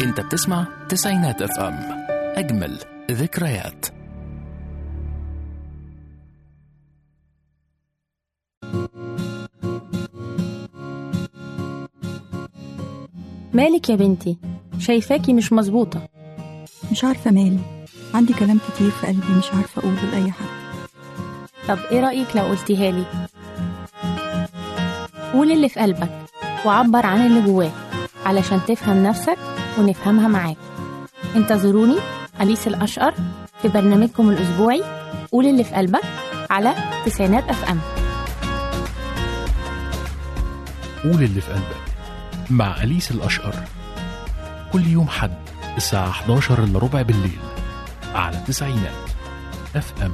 انت بتسمع تسعينات اف ام اجمل ذكريات مالك يا بنتي شايفاكي مش مظبوطة مش عارفة مالي عندي كلام كتير في قلبي مش عارفة أقوله لأي حد طب ايه رأيك لو قلتيها لي قول اللي في قلبك وعبر عن اللي جواك علشان تفهم نفسك ونفهمها معاك انتظروني أليس الأشقر في برنامجكم الأسبوعي قول اللي في قلبك على تسعينات أف أم قول اللي في قلبك مع أليس الأشقر كل يوم حد الساعة 11 إلا ربع بالليل على تسعينات اف ام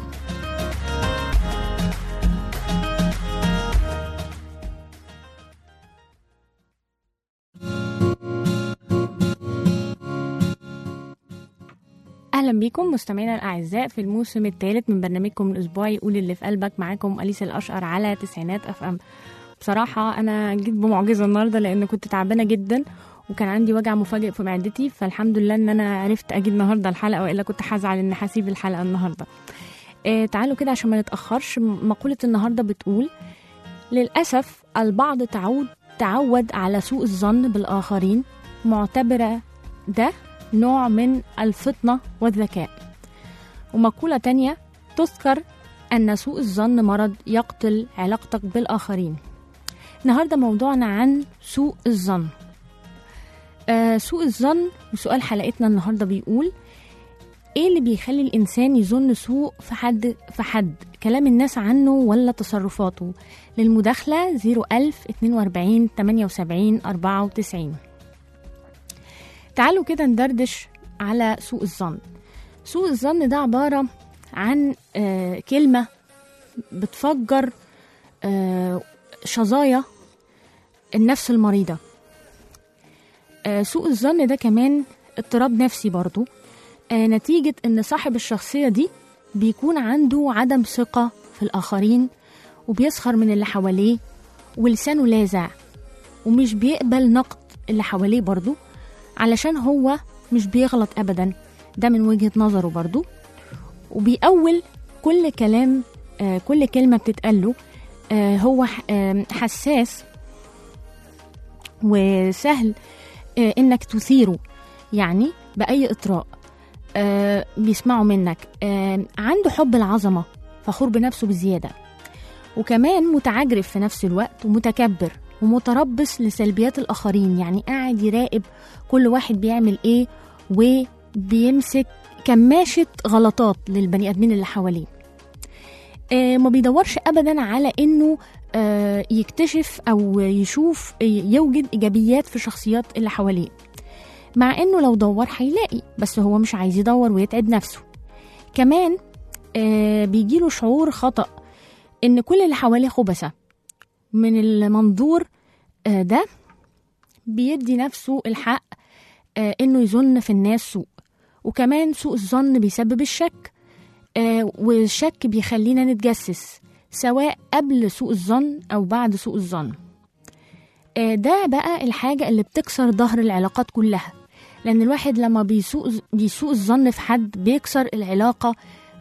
اهلا بيكم مستمعينا الاعزاء في الموسم الثالث من برنامجكم الاسبوعي قول اللي في قلبك معاكم اليس الاشقر على تسعينات اف ام بصراحه انا جيت بمعجزه النهارده لان كنت تعبانه جدا وكان عندي وجع مفاجئ في معدتي فالحمد لله ان انا عرفت اجي النهارده الحلقه والا كنت هزعل ان هسيب الحلقه النهارده آه تعالوا كده عشان ما نتاخرش مقوله النهارده بتقول للاسف البعض تعود تعود على سوء الظن بالاخرين معتبره ده نوع من الفطنة والذكاء ومقولة تانية تذكر أن سوء الظن مرض يقتل علاقتك بالآخرين النهاردة موضوعنا عن سوء الظن آه سوء الظن وسؤال حلقتنا النهاردة بيقول ايه اللي بيخلي الانسان يظن سوء في حد في حد كلام الناس عنه ولا تصرفاته للمداخله 01000 42 78 94 تعالوا كده ندردش على سوء الظن سوء الظن ده عبارة عن آه كلمة بتفجر آه شظايا النفس المريضة آه سوء الظن ده كمان اضطراب نفسي برضو آه نتيجة ان صاحب الشخصية دي بيكون عنده عدم ثقة في الآخرين وبيسخر من اللي حواليه ولسانه لاذع ومش بيقبل نقد اللي حواليه برضو علشان هو مش بيغلط ابدا ده من وجهه نظره برضو وبيأول كل كلام آه كل كلمه بتتقاله آه هو آه حساس وسهل آه انك تثيره يعني باي اطراء آه بيسمعوا منك آه عنده حب العظمه فخور بنفسه بزياده وكمان متعجرف في نفس الوقت ومتكبر ومتربص لسلبيات الآخرين يعني قاعد يراقب كل واحد بيعمل إيه وبيمسك كماشة غلطات للبني آدمين اللي حواليه آه ما بيدورش أبدا على إنه آه يكتشف أو يشوف يوجد إيجابيات في شخصيات اللي حواليه مع إنه لو دور هيلاقي بس هو مش عايز يدور ويتعب نفسه كمان آه بيجيله شعور خطأ إن كل اللي حواليه خبثة من المنظور ده بيدي نفسه الحق انه يظن في الناس سوء وكمان سوء الظن بيسبب الشك والشك بيخلينا نتجسس سواء قبل سوء الظن او بعد سوء الظن ده بقى الحاجة اللي بتكسر ظهر العلاقات كلها لأن الواحد لما بيسوء بيسوء الظن في حد بيكسر العلاقة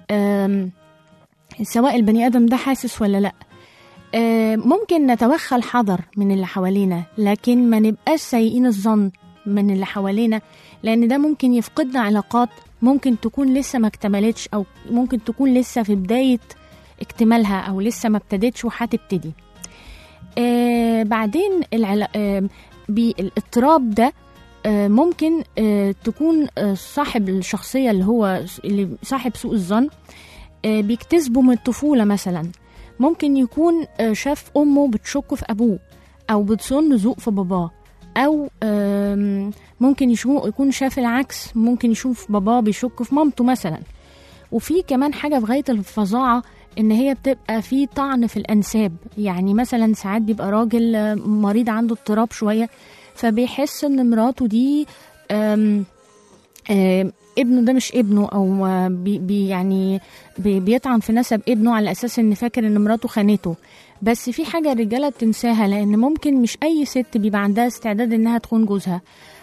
سواء البني آدم ده حاسس ولا لأ ممكن نتوخى الحذر من اللي حوالينا لكن ما نبقاش سيئين الظن من اللي حوالينا لان ده ممكن يفقدنا علاقات ممكن تكون لسه ما اكتملتش او ممكن تكون لسه في بدايه اكتمالها او لسه ما ابتدتش وهتبتدي آه بعدين العلا... آه الاضطراب ده آه ممكن آه تكون آه صاحب الشخصيه اللي هو اللي صاحب سوء الظن آه بيكتسبه من الطفوله مثلا ممكن يكون شاف أمه بتشك في أبوه أو بتصن ذوق في باباه أو ممكن يكون شاف العكس ممكن يشوف باباه بيشك في مامته مثلا وفي كمان حاجة في غاية الفظاعة إن هي بتبقى في طعن في الأنساب يعني مثلا ساعات بيبقى راجل مريض عنده اضطراب شوية فبيحس إن مراته دي آم آم ابنه ده مش ابنه او بي بي يعني بي بيطعن في نسب ابنه على اساس ان فاكر ان مراته خانته بس في حاجه الرجاله بتنساها لان ممكن مش اي ست بيبقى عندها استعداد انها تخون جوزها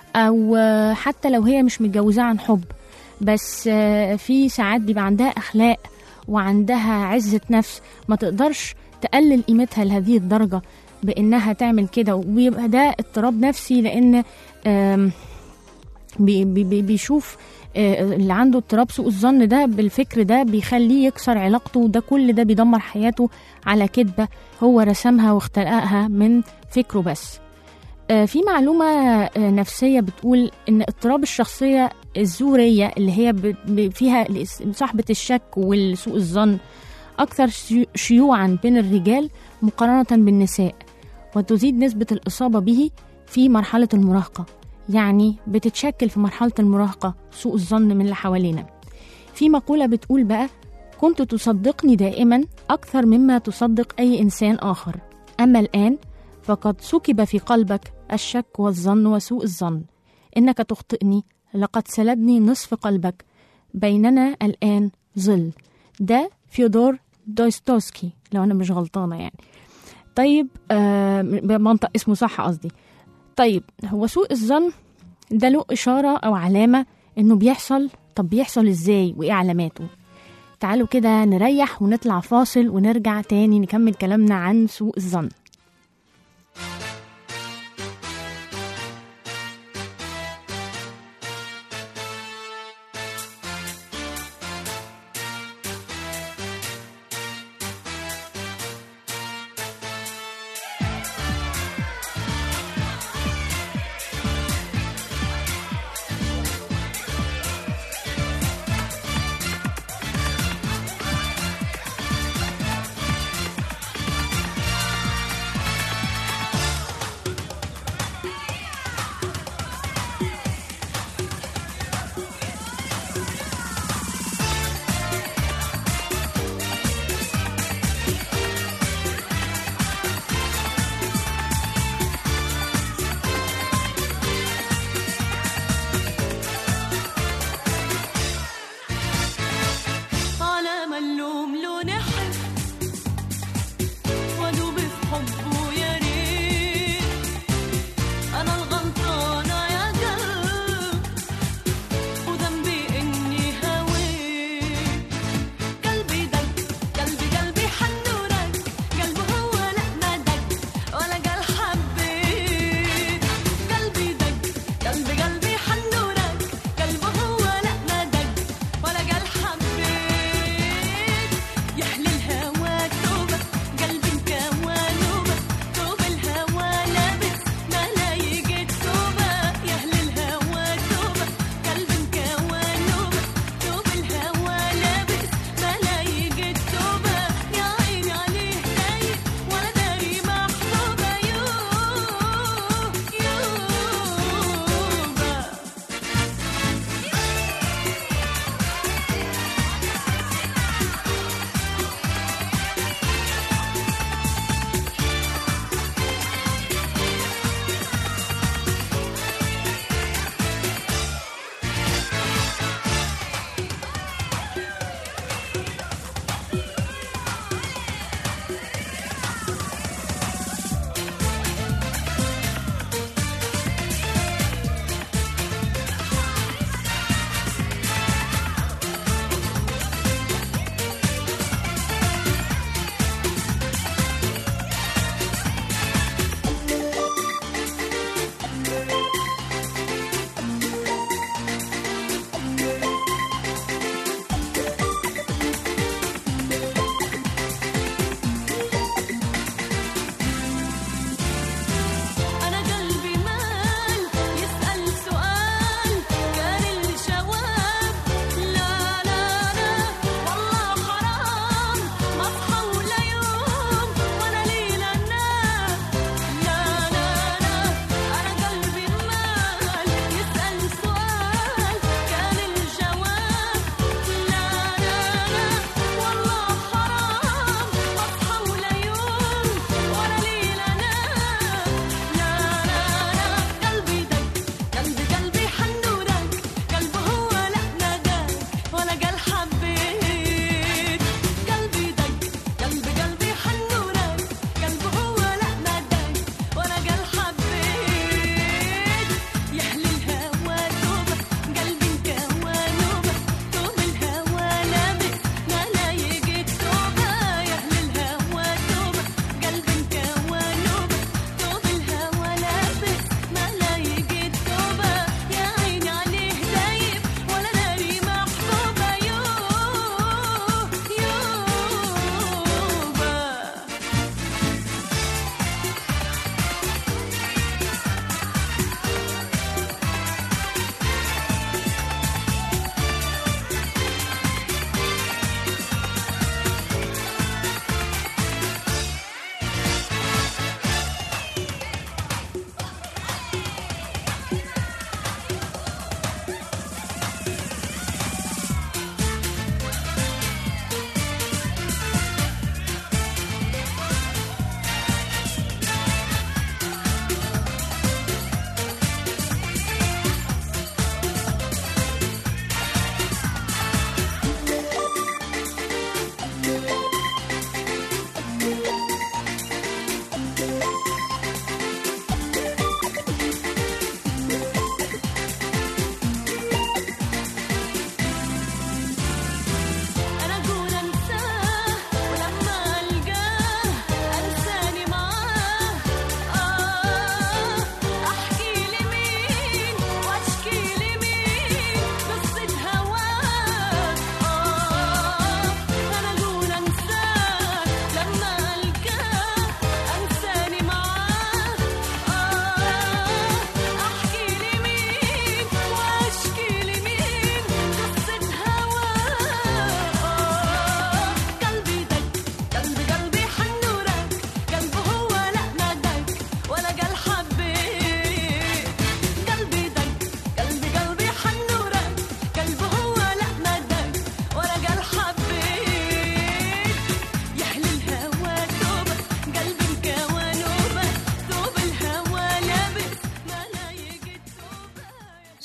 او آه، حتى لو هي مش متجوزاه عن حب بس آه، في ساعات بيبقى عندها اخلاق وعندها عزه نفس ما تقدرش تقلل قيمتها لهذه الدرجه بانها تعمل كده ويبقى ده اضطراب نفسي لان آم، بي بي بي- بيشوف آه، اللي عنده اضطراب سوء الظن ده بالفكر ده بيخليه يكسر علاقته وده كل ده بيدمر حياته على كذبة هو رسمها واختلقها من فكره بس آه، في معلومة آه، نفسية بتقول إن اضطراب الشخصية الزورية اللي هي ب- ب- فيها الاس- صاحبة الشك والسوء الظن أكثر شيو- شيوعا بين الرجال مقارنة بالنساء وتزيد نسبة الإصابة به في مرحلة المراهقة يعني بتتشكل في مرحلة المراهقة سوء الظن من اللي حوالينا في مقولة بتقول بقى كنت تصدقني دائما أكثر مما تصدق أي إنسان آخر أما الآن فقد سكب في قلبك الشك والظن وسوء الظن إنك تخطئني لقد سلبني نصف قلبك بيننا الآن ظل ده فيودور دوستوسكي لو أنا مش غلطانة يعني طيب آه بمنطق اسمه صح قصدي طيب هو سوء الظن ده له إشارة أو علامة إنه بيحصل طب بيحصل إزاي وإيه علاماته تعالوا كده نريح ونطلع فاصل ونرجع تاني نكمل كلامنا عن سوء الظن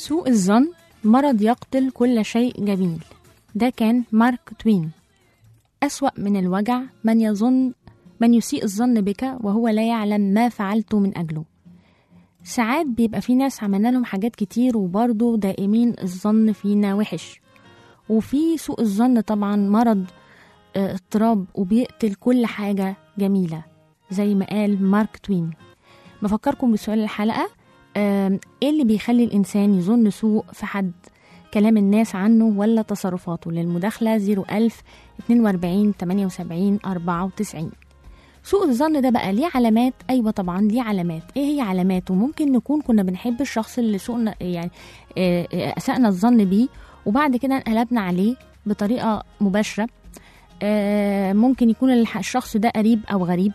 سوء الظن مرض يقتل كل شيء جميل ده كان مارك توين أسوأ من الوجع من يظن من يسيء الظن بك وهو لا يعلم ما فعلت من أجله ساعات بيبقى في ناس عملنا لهم حاجات كتير وبرضه دائمين الظن فينا وحش وفي سوء الظن طبعا مرض آه، اضطراب وبيقتل كل حاجة جميلة زي ما قال مارك توين بفكركم بسؤال الحلقة آم، ايه اللي بيخلي الإنسان يظن سوء في حد كلام الناس عنه ولا تصرفاته للمداخلة 01000 42 78 94 سوء الظن ده بقى ليه علامات ايوه طبعا ليه علامات ايه هي علاماته ممكن نكون كنا بنحب الشخص اللي سوءنا يعني آه، آه، اسأنا الظن بيه وبعد كده انقلبنا عليه بطريقه مباشره آه، ممكن يكون الح- الشخص ده قريب او غريب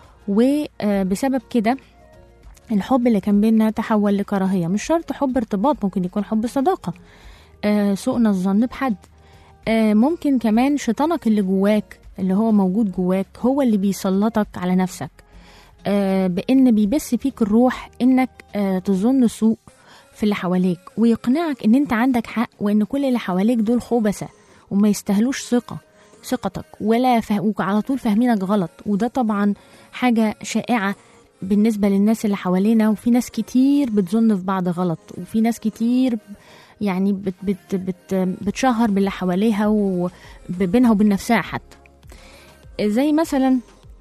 وبسبب كده الحب اللي كان بينا تحول لكراهيه مش شرط حب ارتباط ممكن يكون حب صداقه آه، سوءنا الظن بحد آه، ممكن كمان شيطانك اللي جواك اللي هو موجود جواك هو اللي بيسلطك على نفسك آه، بان بيبث فيك الروح انك آه، تظن سوء في اللي حواليك ويقنعك ان انت عندك حق وان كل اللي حواليك دول خبثة وما يستاهلوش ثقة ثقتك ولا فه... وعلى طول فاهمينك غلط وده طبعا حاجة شائعة بالنسبة للناس اللي حوالينا وفي ناس كتير بتظن في بعض غلط وفي ناس كتير يعني بت بت بت بتشهر باللي حواليها وبينها وبين نفسها حتى زي مثلا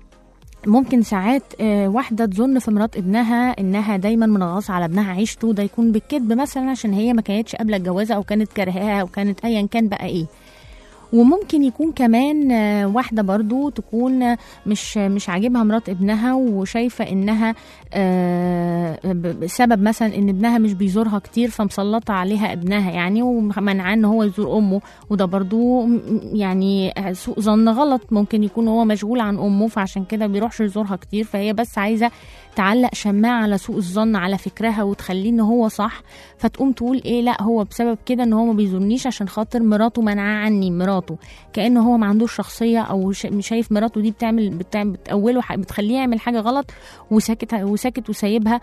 ممكن ساعات آه، واحدة تظن في مرات ابنها انها دايما منغصة على ابنها عيشته ده يكون بالكذب مثلا عشان هي ما كانتش قابلة الجوازة او كانت كارهاها او كانت ايا كان بقى ايه وممكن يكون كمان آه، واحدة برضو تكون آه، مش مش عاجبها مرات ابنها وشايفة انها آه، ب- بسبب مثلا ان ابنها مش بيزورها كتير فمسلطة عليها ابنها يعني ومنعاه ان هو يزور امه وده برضو م- يعني سوء ظن غلط ممكن يكون هو مشغول عن امه فعشان كده بيروحش يزورها كتير فهي بس عايزة تعلق شماعة على سوء الظن على فكرها وتخليه ان هو صح فتقوم تقول ايه لا هو بسبب كده ان هو ما بيزورنيش عشان خاطر مراته منعاه عني مراته كانه هو ما عندوش شخصيه او ش- شايف مراته دي بتعمل بتعمل بتأوله ح- بتخليه يعمل حاجه غلط وساكت وساكت وسايبها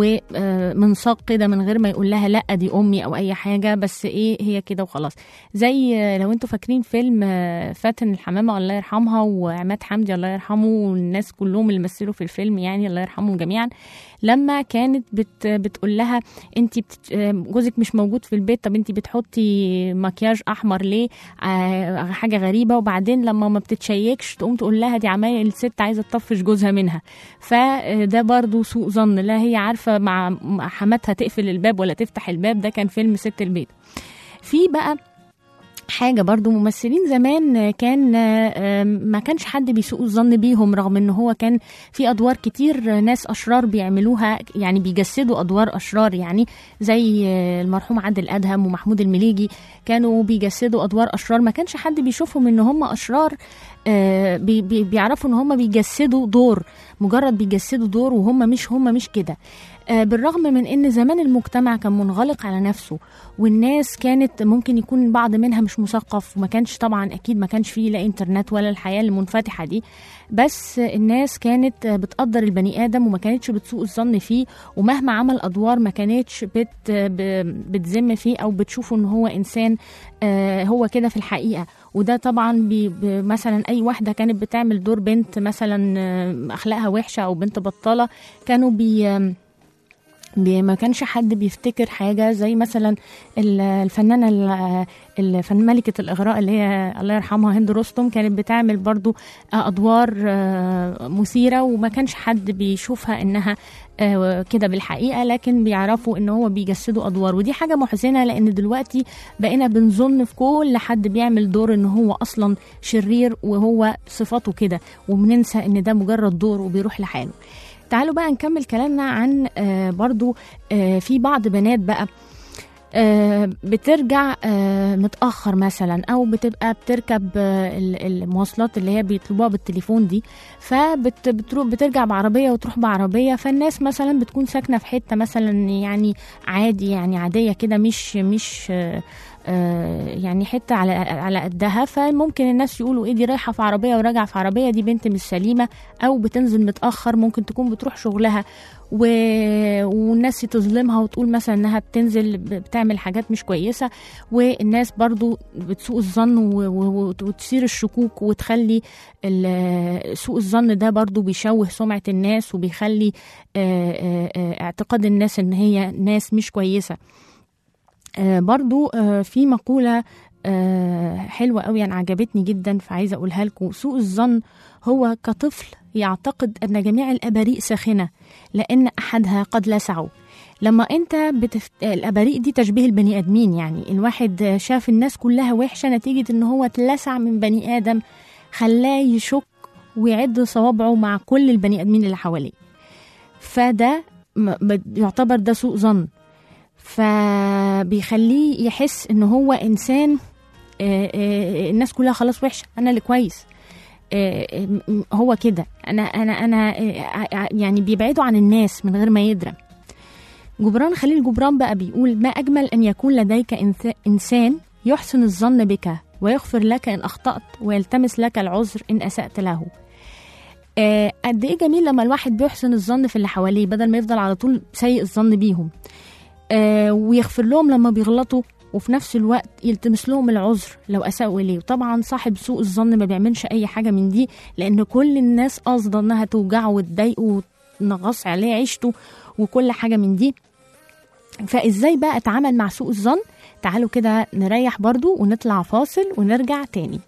ومنساق كده من غير ما يقول لها لا دي امي او اي حاجه بس ايه هي كده وخلاص زي آه، لو انتوا فاكرين فيلم آه، فاتن الحمامه الله يرحمها وعماد حمدي الله يرحمه والناس كلهم اللي مثلوا في الفيلم يعني الله يرحمهم جميعا لما كانت بت بتقول لها انت بت... جوزك مش موجود في البيت طب انت بتحطي مكياج احمر ليه آه حاجه غريبه وبعدين لما ما بتتشيكش تقوم تقول لها دي عمايه الست عايزه تطفش جوزها منها فده برضو سوء ظن لا هي عارفه مع مع حماتها تقفل الباب ولا تفتح الباب ده كان فيلم ست البيت في بقى حاجة برضو ممثلين زمان كان آه، ما كانش حد بيسوء الظن بيهم رغم ان هو كان في ادوار كتير ناس اشرار بيعملوها يعني بيجسدوا ادوار اشرار يعني زي آه، المرحوم عادل ادهم ومحمود المليجي كانوا بيجسدوا ادوار اشرار ما كانش حد بيشوفهم ان هم اشرار آه، بي- بي- بيعرفوا ان هم بيجسدوا دور مجرد بيجسدوا دور وهم مش هم مش كده آه، بالرغم من ان زمان المجتمع كان منغلق على نفسه والناس كانت ممكن يكون بعض منها مش مثقف وما كانش طبعا اكيد ما كانش فيه لا انترنت ولا الحياه المنفتحه دي بس الناس كانت بتقدر البني ادم وما كانتش بتسوء الظن فيه ومهما عمل ادوار ما كانتش بت ب- بتذم فيه او بتشوفه ان هو انسان آه، هو كده في الحقيقه وده طبعا بي ب- مثلا اي واحده كانت بتعمل دور بنت مثلا آه، اخلاقها وحشه او بنت بطاله كانوا بي آم، بي- ما كانش حد بيفتكر حاجه زي مثلا ال- الفنانه ال- الفن ملكه الاغراء اللي هي الله يرحمها هند رستم كانت بتعمل برضو ادوار آه، مثيره وما كانش حد بيشوفها انها آه، كده بالحقيقه لكن بيعرفوا ان هو بيجسدوا ادوار ودي حاجه محزنه لان دلوقتي بقينا بنظن في كل حد بيعمل دور ان هو اصلا شرير وهو صفاته كده وبننسى ان ده مجرد دور وبيروح لحاله تعالوا بقى نكمل كلامنا عن آه، برضو آه، في بعض بنات بقى آه، بترجع آه، متأخر مثلا أو بتبقى بتركب آه، ال- المواصلات اللي هي بيطلبوها بالتليفون دي فبتروح بترجع بعربية وتروح بعربية فالناس مثلا بتكون ساكنة في حتة مثلا يعني عادي يعني عادية كده مش مش آه، آه، يعني حته على على قدها فممكن الناس يقولوا ايه دي رايحه في عربيه وراجعه في عربيه دي بنت مش سليمه او بتنزل متاخر ممكن تكون بتروح شغلها و... والناس تظلمها وتقول مثلا انها بتنزل ب- بتعمل حاجات مش كويسه والناس برضو بتسوء الظن و... و... وتثير الشكوك وتخلي ال- سوء الظن ده برضو بيشوه سمعه الناس وبيخلي آه، آه، آه، اعتقاد الناس ان هي ناس مش كويسه آه، برضو آه، في مقولة آه، حلوة قوي أنا عجبتني جدا فعايزة أقولها لكم سوء الظن هو كطفل يعتقد أن جميع الأباريق ساخنة لأن أحدها قد لسعه لما انت بتفت... الاباريق دي تشبيه البني ادمين يعني الواحد شاف الناس كلها وحشه نتيجه ان هو اتلسع من بني ادم خلاه يشك ويعد صوابعه مع كل البني ادمين اللي حواليه فده م- م- يعتبر ده سوء ظن فبيخليه يحس ان هو انسان آه، آه، الناس كلها خلاص وحشه انا اللي كويس آه، آه، م- هو كده انا انا انا آه، آه، يعني بيبعدوا عن الناس من غير ما يدرى جبران خليل جبران بقى بيقول ما اجمل ان يكون لديك إنث- انسان يحسن الظن بك ويغفر لك ان اخطات ويلتمس لك العذر ان اسات له آه، قد ايه جميل لما الواحد بيحسن الظن في اللي حواليه بدل ما يفضل على طول سيء الظن بيهم آه، ويغفر لهم لما بيغلطوا وفي نفس الوقت يلتمس لهم العذر لو اساءوا اليه وطبعا صاحب سوء الظن ما بيعملش اي حاجه من دي لان كل الناس قاصده انها توجعه وتضايقه وتنغص عليه عيشته وكل حاجه من دي فازاي بقى اتعامل مع سوء الظن تعالوا كده نريح برضو ونطلع فاصل ونرجع تاني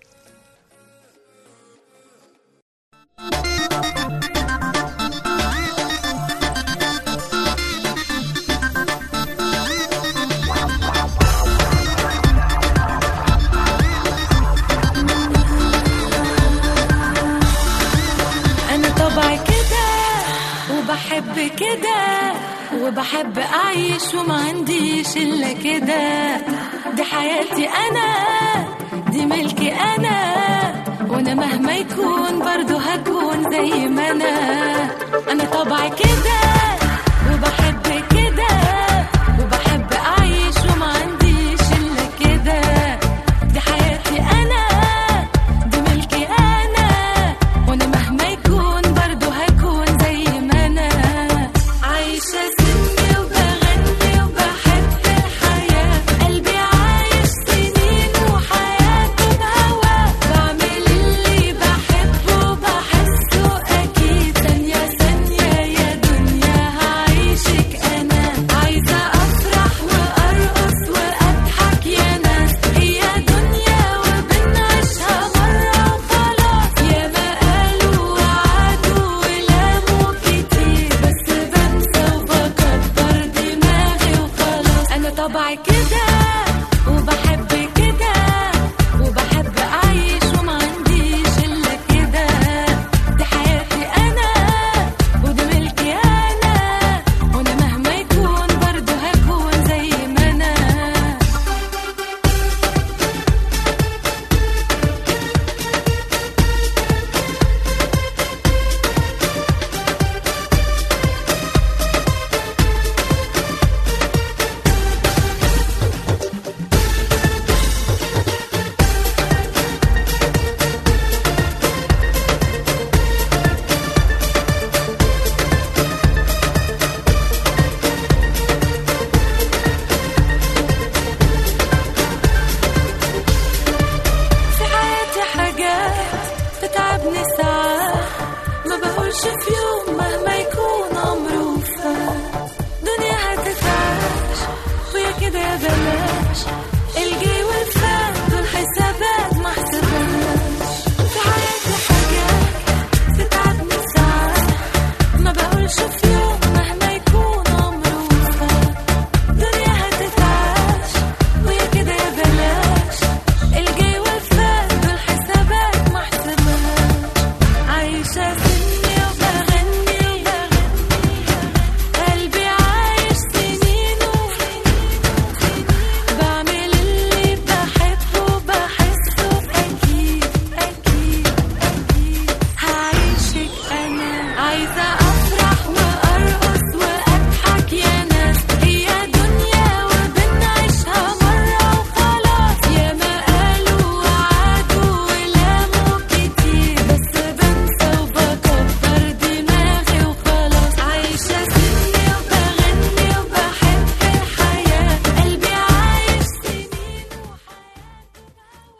انا طبعي كده وبحب كده وبحب اعيش وما عنديش الا كده دي حياتي انا دي ملكي انا وانا مهما يكون برضو هكون زي ما انا انا طبعي كده وبحب كده وبحب اعيش وما عنديش الا كده دي حياتي انا دي ملكي انا وانا مهما يكون برضو هكون زي ما انا عايشة سني وبغني وبحب الحياة قلبي عايش سنين وحياته بهوا بعمل اللي بحبه وبحسه أكيد ثانية ثانية يا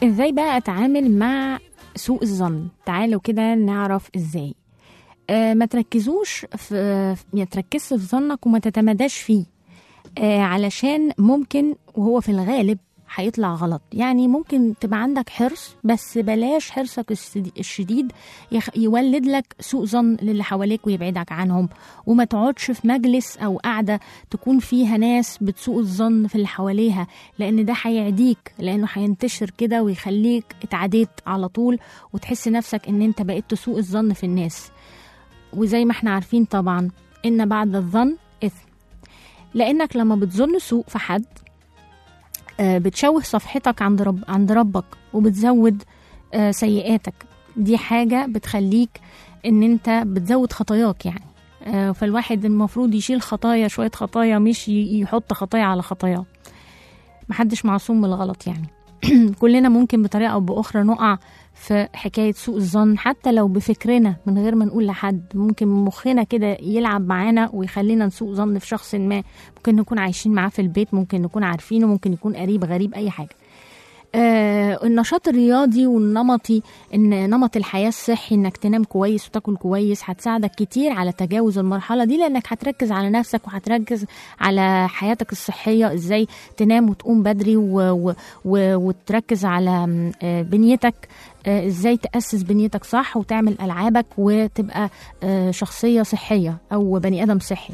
ازاي بقى اتعامل مع سوء الظن تعالوا كده نعرف ازاي آه ما تركزوش في ما تركزش في ظنك وما تتمداش فيه آه علشان ممكن وهو في الغالب هيطلع غلط يعني ممكن تبقى عندك حرص بس بلاش حرصك السدي- الشديد يخ- يولد لك سوء ظن للي حواليك ويبعدك عنهم وما تقعدش في مجلس او قاعده تكون فيها ناس بتسوء الظن في اللي حواليها لان ده هيعديك لانه هينتشر كده ويخليك اتعديت على طول وتحس نفسك ان انت بقيت تسوء الظن في الناس وزي ما احنا عارفين طبعا ان بعد الظن اثم لانك لما بتظن سوء في حد آه، بتشوه صفحتك عند رب عند ربك وبتزود آه، سيئاتك دي حاجه بتخليك ان انت بتزود خطاياك يعني آه، فالواحد المفروض يشيل خطايا شويه خطايا مش ي- يحط خطايا على خطايا محدش معصوم من الغلط يعني كلنا ممكن بطريقه او باخرى نقع في حكايه سوء الظن حتى لو بفكرنا من غير ما نقول لحد ممكن مخنا كده يلعب معانا ويخلينا نسوء ظن في شخص ما ممكن نكون عايشين معاه في البيت ممكن نكون عارفينه ممكن يكون قريب غريب اي حاجه آه النشاط الرياضي والنمطي ان نمط الحياه الصحي انك تنام كويس وتاكل كويس هتساعدك كتير على تجاوز المرحله دي لانك هتركز على نفسك وهتركز على حياتك الصحيه ازاي تنام وتقوم بدري و و و وتركز على م، آه، بنيتك آه، ازاي تاسس بنيتك صح وتعمل العابك وتبقى آه، شخصيه صحيه او بني ادم صحي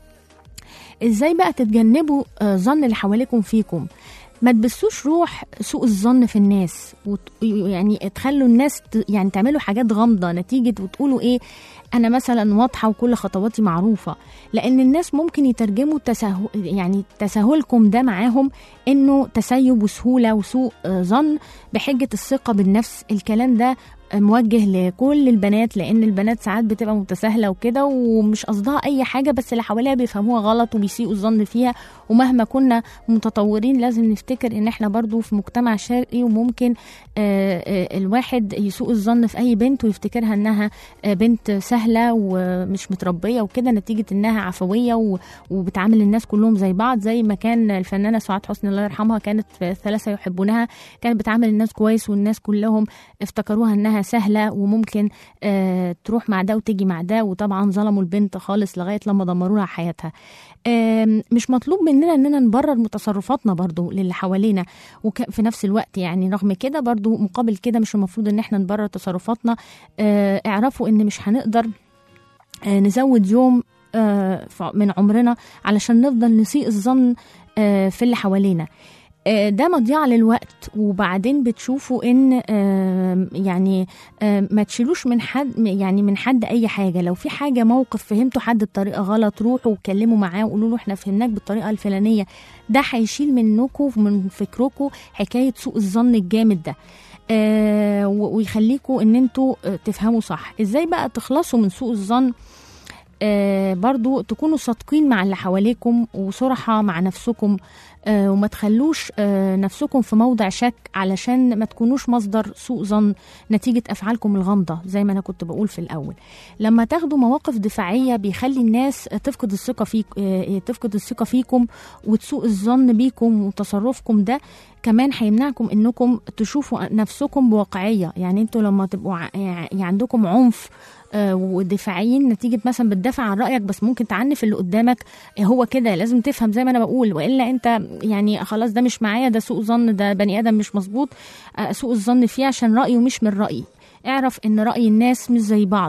ازاي بقى تتجنبوا آه، ظن اللي حواليكم فيكم ما تبثوش روح سوء الظن في الناس وت... يعني تخلوا الناس ت... يعني تعملوا حاجات غامضه نتيجه وتقولوا ايه انا مثلا واضحه وكل خطواتي معروفه لان الناس ممكن يترجموا تساهل يعني تساهلكم ده معاهم انه تسيب وسهوله وسوء آه، ظن بحجه الثقه بالنفس الكلام ده موجه لكل البنات لان البنات ساعات بتبقى متساهله وكده ومش قصدها اي حاجه بس اللي حواليها بيفهموها غلط وبيسيئوا الظن فيها ومهما كنا متطورين لازم نفتكر ان احنا برضو في مجتمع شرقي وممكن آه، آه، الواحد يسوء الظن في اي بنت ويفتكرها انها آه، بنت سهله ومش متربيه وكده نتيجه انها عفويه و- وبتعامل الناس كلهم زي بعض زي ما كان الفنانه سعاد حسني الله يرحمها كانت في ثلاثه يحبونها كانت بتعامل الناس كويس والناس كلهم افتكروها انها سهله وممكن آه تروح مع ده وتيجي مع ده وطبعا ظلموا البنت خالص لغايه لما دمروا لها حياتها آم، مش مطلوب مننا اننا نبرر متصرفاتنا برضو للي حوالينا وفي نفس الوقت يعني رغم كده برضو مقابل كده مش المفروض ان احنا نبرر تصرفاتنا آه، اعرفوا ان مش هنقدر آه، نزود يوم آه، ف- من عمرنا علشان نفضل نسيء الظن آه، في اللي حوالينا آه، ده مضيعة للوقت وبعدين بتشوفوا ان آم، يعني آم، ما تشيلوش من حد يعني من حد اي حاجه لو في حاجه موقف فهمتوا حد بطريقه غلط روحوا واتكلموا معاه وقولوا له احنا فهمناك بالطريقه الفلانيه ده هيشيل منكم ومن فكركم حكايه سوء الظن الجامد ده آه و- ويخليكم ان انتوا آه، تفهموا صح ازاي بقى تخلصوا من سوء الظن آه برضو تكونوا صادقين مع اللي حواليكم وصرحة مع نفسكم آه وما تخلوش آه نفسكم في موضع شك علشان ما تكونوش مصدر سوء ظن نتيجة أفعالكم الغامضة زي ما أنا كنت بقول في الأول لما تاخدوا مواقف دفاعية بيخلي الناس تفقد الثقة فيك آه تفقد الثقة فيكم وتسوء الظن بيكم وتصرفكم ده كمان هيمنعكم انكم تشوفوا نفسكم بواقعيه يعني انتوا لما تبقوا ع- يعني عندكم عنف آه، ودفاعيين نتيجه مثلا بتدافع عن رايك بس ممكن تعنف اللي قدامك آه، هو كده لازم تفهم زي ما انا بقول والا انت يعني خلاص ده مش معايا ده سوء ظن ده بني ادم مش مظبوط آه، سوء الظن فيه عشان رايه مش من رايي اعرف ان راي الناس مش زي بعض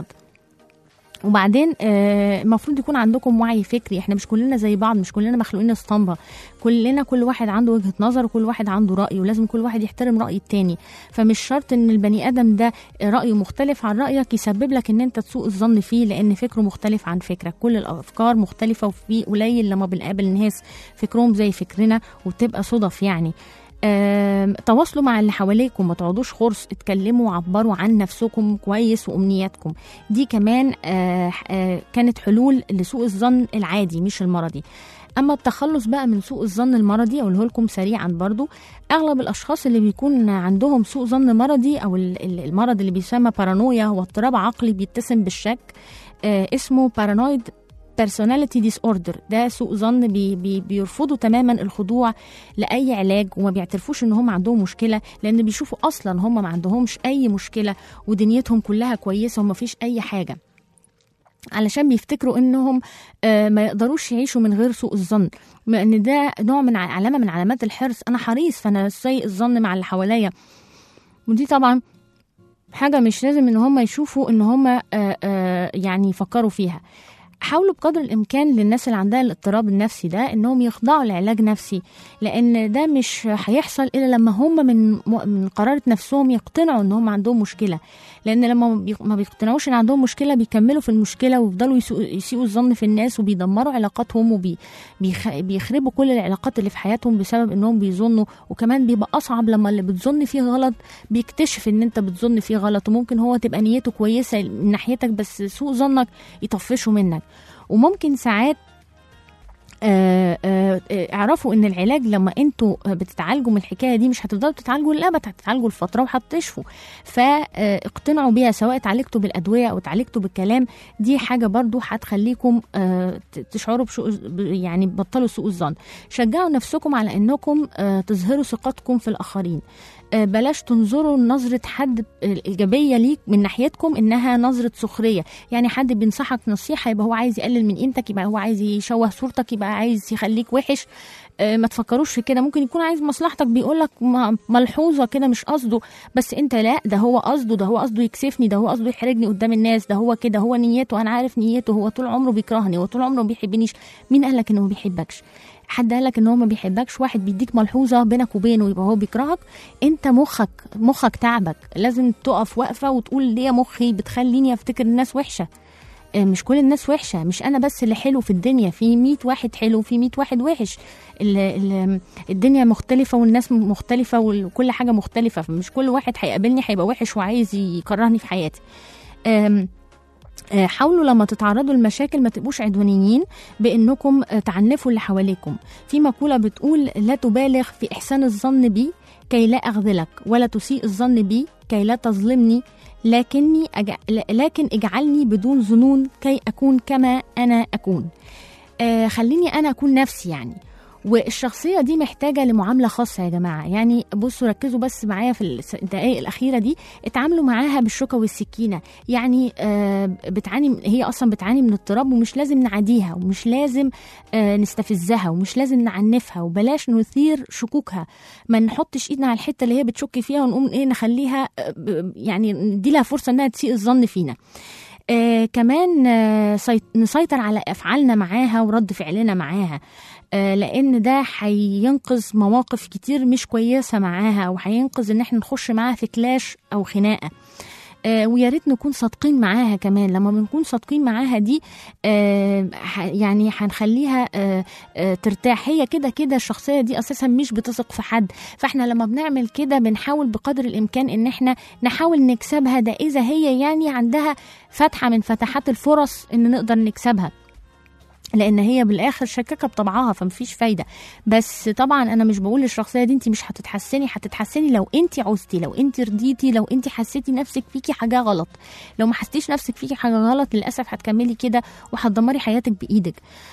وبعدين آه، المفروض يكون عندكم وعي فكري احنا مش كلنا زي بعض مش كلنا مخلوقين اسطمبة كلنا كل واحد عنده وجهة نظر وكل واحد عنده رأي ولازم كل واحد يحترم رأي التاني فمش شرط ان البني ادم ده رأيه مختلف عن رأيك يسبب لك ان انت تسوء الظن فيه لان فكره مختلف عن فكرك كل الافكار مختلفة وفي قليل لما بنقابل ناس فكرهم زي فكرنا وبتبقى صدف يعني آم، تواصلوا مع اللي حواليكم ما تقعدوش خرص اتكلموا وعبروا عن نفسكم كويس وامنياتكم دي كمان آه، آه، كانت حلول لسوء الظن العادي مش المرضي اما التخلص بقى من سوء الظن المرضي اقوله لكم سريعا برضو اغلب الاشخاص اللي بيكون عندهم سوء ظن مرضي او ال- ال- المرض اللي بيسمى بارانويا هو اضطراب عقلي بيتسم بالشك آه، اسمه بارانويد personality disorder ده سوء ظن بي بي بيرفضوا تماما الخضوع لاي علاج وما بيعترفوش ان هم عندهم مشكله لان بيشوفوا اصلا هم ما عندهمش اي مشكله ودنيتهم كلها كويسه وما فيش اي حاجه علشان بيفتكروا انهم آه، ما يقدروش يعيشوا من غير سوء الظن لان ده نوع من ع- علامه من علامات الحرص انا حريص فانا سيء الظن مع اللي حواليا ودي طبعا حاجه مش لازم ان هم يشوفوا ان هم آه، آه، يعني يفكروا فيها حاولوا بقدر الامكان للناس اللي عندها الاضطراب النفسي ده انهم يخضعوا لعلاج نفسي لان ده مش هيحصل الا لما هم من من قرارة نفسهم يقتنعوا ان هم عندهم مشكله لان لما ما بي- ما بيقتنعوش ان عندهم مشكله بيكملوا في المشكله ويفضلوا يسوء- يسيئوا الظن في الناس وبيدمروا علاقاتهم وبيخربوا كل العلاقات اللي في حياتهم بسبب انهم بيظنوا وكمان بيبقى اصعب لما اللي بتظن فيه غلط بيكتشف ان انت بتظن فيه غلط وممكن هو تبقى نيته كويسه من ناحيتك بس سوء ظنك يطفشه منك وممكن ساعات آه، آه، آه، اعرفوا ان العلاج لما انتوا آه، بتتعالجوا من الحكايه دي مش هتفضلوا تتعالجوا للابد هتتعالجوا لفتره وهتشفوا فاقتنعوا بيها سواء اتعالجتوا بالادويه او اتعالجتوا بالكلام دي حاجه برضو هتخليكم آه، ت- تشعروا بشو ب- يعني بطلوا سوء الظن شجعوا نفسكم على انكم آه، تظهروا ثقتكم في الاخرين آه، بلاش تنظروا نظرة حد الإيجابية ليك من ناحيتكم إنها نظرة سخرية يعني حد بينصحك نصيحة يبقى هو عايز يقلل من قيمتك يبقى هو عايز يشوه صورتك يبقى عايز يخليك وحش آه، ما تفكروش في كده ممكن يكون عايز مصلحتك بيقولك م- ملحوظة كده مش قصده بس انت لا ده هو قصده ده هو قصده يكسفني ده هو قصده يحرجني قدام الناس ده هو كده هو نيته انا عارف نيته هو طول عمره بيكرهني هو طول عمره ما بيحبنيش مين قالك انه ما بيحبكش حد قالك ان هو ما بيحبكش واحد بيديك ملحوظه بينك وبينه يبقى هو بيكرهك انت مخك مخك تعبك لازم تقف وقفه وتقول ليه مخي بتخليني افتكر الناس وحشه آه، مش كل الناس وحشه مش انا بس اللي حلو في الدنيا في 100 واحد حلو وفي 100 واحد وحش ال- ال- الدنيا مختلفه والناس مختلفه وكل حاجه مختلفه فمش كل واحد هيقابلني هيبقى وحش وعايز يكرهني في حياتي آم، آه، حاولوا لما تتعرضوا لمشاكل ما تبقوش عدوانيين بانكم آه، تعنفوا اللي حواليكم في مقوله بتقول لا تبالغ في احسان الظن بي كي لا اخذلك ولا تسيء الظن بي كي لا تظلمني لكني أج... لكن اجعلني بدون ظنون كي اكون كما انا اكون آه خليني انا اكون نفسي يعني والشخصية دي محتاجة لمعاملة خاصة يا جماعة يعني بصوا ركزوا بس معايا في الس- الدقائق الأخيرة دي اتعاملوا معاها بالشوكة والسكينة يعني آه بتعاني هي أصلا بتعاني من اضطراب ومش لازم نعاديها ومش لازم آه نستفزها ومش لازم نعنفها وبلاش نثير شكوكها ما نحطش ايدنا على الحتة اللي هي بتشك فيها ونقوم ايه نخليها آه ب- يعني ندي لها فرصة انها تسيء الظن فينا آه كمان آه سيط- نسيطر على افعالنا معاها ورد فعلنا معاها آه لان ده هينقذ مواقف كتير مش كويسه معاها وهينقذ ان احنا نخش معاها في كلاش او خناقه آه ويا ريت نكون صادقين معاها كمان لما بنكون صادقين معاها دي آه ح- يعني هنخليها آه آه ترتاح هي كده كده الشخصيه دي اساسا مش بتثق في حد فاحنا لما بنعمل كده بنحاول بقدر الامكان ان احنا نحاول نكسبها ده اذا هي يعني عندها فتحه من فتحات الفرص ان نقدر نكسبها لان هي بالاخر شكاكه بطبعها فمفيش فايده بس طبعا انا مش بقول للشخصيه دي انت مش هتتحسني هتتحسني لو انت عوزتي لو انت رضيتي لو انت حسيتي نفسك فيكي حاجه غلط لو ما حسيتيش نفسك فيكي حاجه غلط للاسف هتكملي كده وهتدمري حياتك بايدك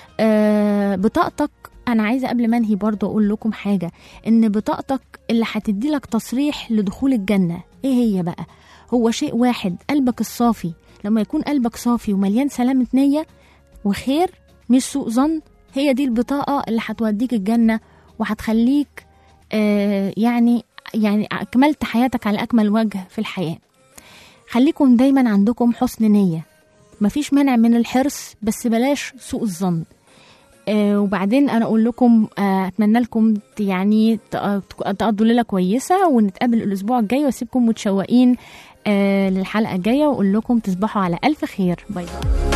آه بطاقتك انا عايزه قبل ما انهي برضه اقول لكم حاجه ان بطاقتك اللي هتدي لك تصريح لدخول الجنه ايه هي بقى هو شيء واحد قلبك الصافي لما يكون قلبك صافي ومليان سلامه نيه وخير مش سوء ظن هي دي البطاقة اللي هتوديك الجنة وهتخليك آه يعني يعني أكملت حياتك على أكمل وجه في الحياة خليكم دايما عندكم حسن نية مفيش مانع من الحرص بس بلاش سوء الظن آه وبعدين انا اقول لكم آه اتمنى لكم ت- يعني ت- تقضوا ليله كويسه ونتقابل الاسبوع الجاي واسيبكم متشوقين آه للحلقه الجايه واقول لكم تصبحوا على الف خير باي باي